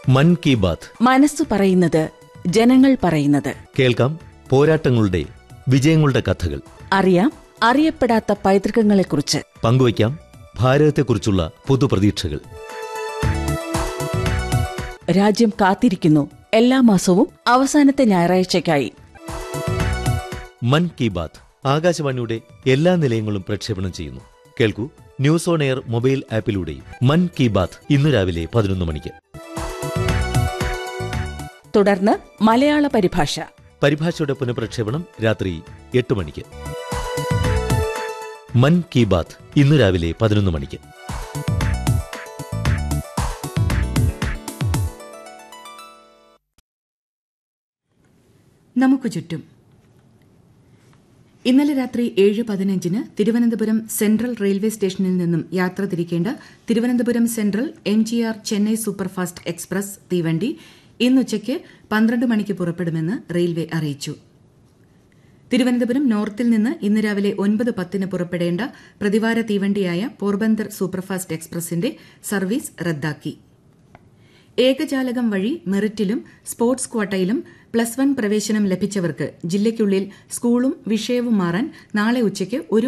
മൻ കി ബാത്ത് മനസ്സു പറയുന്നത് ജനങ്ങൾ പറയുന്നത് കേൾക്കാം പോരാട്ടങ്ങളുടെ വിജയങ്ങളുടെ കഥകൾ അറിയാം അറിയപ്പെടാത്ത പൈതൃകങ്ങളെക്കുറിച്ച് പങ്കുവയ്ക്കാം ഭാരതത്തെക്കുറിച്ചുള്ള പുതുപ്രതീക്ഷകൾ രാജ്യം കാത്തിരിക്കുന്നു എല്ലാ മാസവും അവസാനത്തെ ഞായറാഴ്ചയ്ക്കായി മൻ കി ബാത്ത് ആകാശവാണിയുടെ എല്ലാ നിലയങ്ങളും പ്രക്ഷേപണം ചെയ്യുന്നു കേൾക്കൂ ന്യൂസ് ഓൺ എയർ മൊബൈൽ ആപ്പിലൂടെയും മൻ കി ബാത്ത് ഇന്നു രാവിലെ പതിനൊന്ന് മണിക്ക് തുടർന്ന് മലയാള പരിഭാഷ പരിഭാഷയുടെ പുനഃപ്രക്ഷേപണം രാത്രി എട്ട് മണിക്ക് മൻ കി ബാത്ത് ഇന്നു രാവിലെ പതിനൊന്ന് മണിക്ക് നമുക്ക് ചുറ്റും ഇന്നലെ രാത്രി ഏഴ് പതിനഞ്ചിന് തിരുവനന്തപുരം സെൻട്രൽ റെയിൽവേ സ്റ്റേഷനിൽ നിന്നും യാത്ര തിരിക്കേണ്ട Thiruvananthapuram central M G R Chennai superfast express തീവണ്ടി ഇന്നുച്ചയ്ക്ക് പന്ത്രണ്ട് മണിക്ക് പുറപ്പെടുമെന്ന് റെയിൽവേ അറിയിച്ചു തിരുവനന്തപുരം നോർത്തിൽ നിന്ന് ഇന്ന് രാവിലെ ഒൻപത് പത്തിന് പുറപ്പെടേണ്ട പ്രതിവാര തീവണ്ടിയായ പോർബന്ദർ സൂപ്പർഫാസ്റ്റ് എക്സ്പ്രസിന്റെ സർവീസ് റദ്ദാക്കി ഏകജാലകം വഴി മെറിറ്റിലും സ്പോർട്സ് ക്വാട്ടയിലും പ്ലസ് വൺ പ്രവേശനം ലഭിച്ചവർക്ക് ജില്ലയ്ക്കുള്ളിൽ സ്കൂളും വിഷയവും മാറാൻ നാളെ ഉച്ചയ്ക്ക് ഒരു